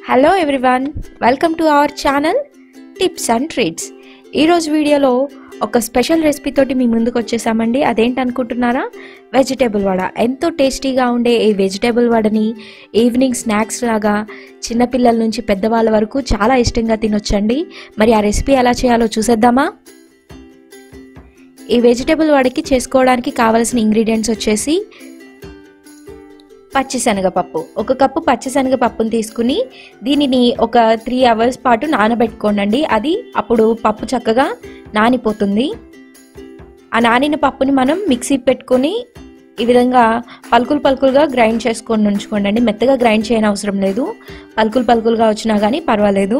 hello everyone welcome to our channel tips and treats ఈరోజు వీడియోలో ఒక స్పెషల్ రెసిపీ తోటి మీ ముందుకు వచ్చేసామండి అదేంటి అనుకుంటున్నారా వెజిటేబుల్ వడ ఎంతో టేస్టీగా ఉండే ఈ వెజిటేబుల్ వడని ఈవినింగ్ స్నాక్స్ లాగా చిన్నపిల్లల నుంచి పెద్దవాళ్ళ వరకు చాలా ఇష్టంగా తినొచ్చండి మరి ఆ రెసిపీ ఎలా చేయాలో చూసేద్దామా ఈ వెజిటేబుల్ వడకి చేసుకోవడానికి కావలసిన ఇంగ్రీడియంట్స్ వచ్చేసి పచ్చిశనగపప్పు ఒక కప్పు పచ్చిశనగపప్పును తీసుకుని దీనిని ఒక త్రీ అవర్స్ పాటు నానబెట్టుకోండి అది అప్పుడు పప్పు చక్కగా నానిపోతుంది ఆ నానిన పప్పుని మనం మిక్సీ పెట్టుకొని ఈ విధంగా పలుకులు పలుకులుగా గ్రైండ్ చేసుకొని ఉంచుకోండి అండి మెత్తగా గ్రైండ్ చేయని అవసరం లేదు పలుకులు పలుకులుగా వచ్చినా కానీ పర్వాలేదు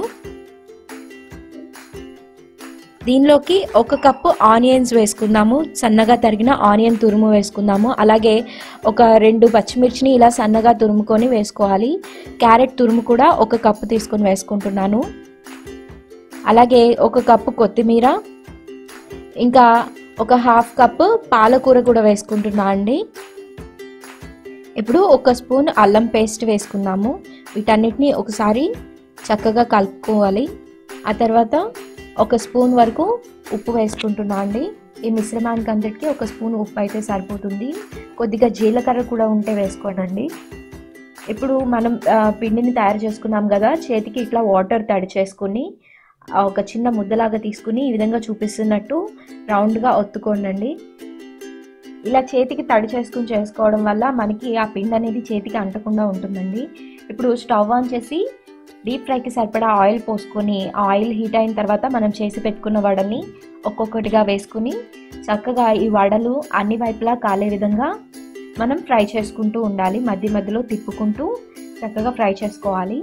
దీనిలోకి ఒక కప్పు ఆనియన్స్ వేసుకుందాము సన్నగా తరిగిన ఆనియన్ తురుము వేసుకుందాము అలాగే ఒక రెండు పచ్చిమిర్చిని ఇలా సన్నగా తురుముకొని వేసుకోవాలి క్యారెట్ తురుము కూడా ఒక కప్పు తీసుకొని వేసుకుంటున్నాను అలాగే ఒక కప్పు కొత్తిమీర ఇంకా ఒక హాఫ్ కప్పు పాలకూర కూడా వేసుకుంటున్నా అండి ఇప్పుడు ఒక స్పూన్ అల్లం పేస్ట్ వేసుకుందాము వీటన్నిటిని ఒకసారి చక్కగా కలుపుకోవాలి ఆ తర్వాత ఒక స్పూన్ వరకు ఉప్పు వేసుకుంటున్నా అండి ఈ మిశ్రమానికి అంతటికి ఒక స్పూన్ ఉప్పు అయితే సరిపోతుంది కొద్దిగా జీలకర్ర కూడా ఉంటే వేసుకోనండి ఇప్పుడు మనం పిండిని తయారు చేసుకున్నాం కదా చేతికి ఇట్లా వాటర్ తడి చేసుకుని ఒక చిన్న ముద్దలాగా తీసుకుని ఈ విధంగా చూపిస్తున్నట్టు రౌండ్గా ఒత్తుకోండి ఇలా చేతికి తడి చేసుకుని చేసుకోవడం వల్ల మనకి ఆ పిండి అనేది చేతికి అంటకుండా ఉంటుందండి ఇప్పుడు స్టవ్ ఆన్ చేసి డీప్ ఫ్రైకి సరిపడా ఆయిల్ పోసుకొని ఆయిల్ హీట్ అయిన తర్వాత మనం చేసి పెట్టుకున్న వడల్ని ఒక్కొక్కటిగా వేసుకుని చక్కగా ఈ వడలు అన్ని వైపులా కాలే విధంగా మనం ఫ్రై చేసుకుంటూ ఉండాలి మధ్య మధ్యలో తిప్పుకుంటూ చక్కగా ఫ్రై చేసుకోవాలి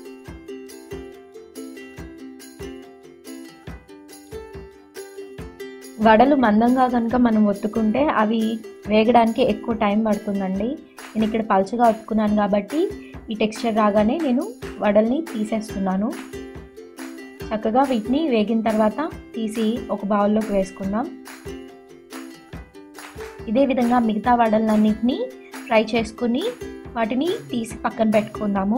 వడలు మందంగా కనుక మనం ఒత్తుకుంటే అవి వేగడానికి ఎక్కువ టైం పడుతుందండి నేను ఇక్కడ పలుచగా ఒత్తుకున్నాను కాబట్టి ఈ టెక్స్చర్ రాగానే నేను వడల్ని తీసేస్తున్నాను చక్కగా వీటిని వేగిన తర్వాత తీసి ఒక బౌల్లోకి వేసుకుందాం ఇదే విధంగా మిగతా వడలన్నింటినీ ఫ్రై చేసుకుని వాటిని తీసి పక్కన పెట్టుకుందాము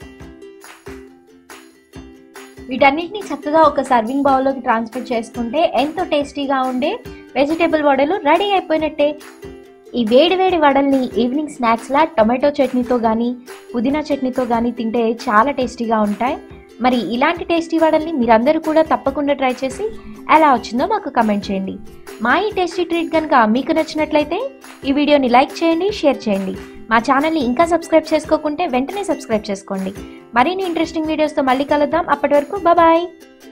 వీటన్నిటిని చక్కగా ఒక సర్వింగ్ బౌల్లోకి ట్రాన్స్ఫర్ చేసుకుంటే ఎంతో టేస్టీగా ఉండే వెజిటేబుల్ వడలు రెడీ అయిపోయినట్టే ఈ వేడి వేడి వడల్ని ఈవినింగ్ స్నాక్స్లా టొమాటో చట్నీతో కానీ పుదీనా చట్నీతో కానీ తింటే చాలా టేస్టీగా ఉంటాయి మరి ఇలాంటి టేస్టీ వడల్ని మీరందరూ కూడా తప్పకుండా ట్రై చేసి ఎలా వచ్చిందో మాకు కమెంట్ చేయండి మా ఈ టేస్టీ ట్రీట్ కనుక మీకు నచ్చినట్లయితే ఈ వీడియోని లైక్ చేయండి షేర్ చేయండి మా ఛానల్ని ఇంకా సబ్స్క్రైబ్ చేసుకోకుంటే వెంటనే సబ్స్క్రైబ్ చేసుకోండి మరిన్ని ఇంట్రెస్టింగ్ వీడియోస్తో మళ్ళీ కలుద్దాం అప్పటి వరకు బాయ్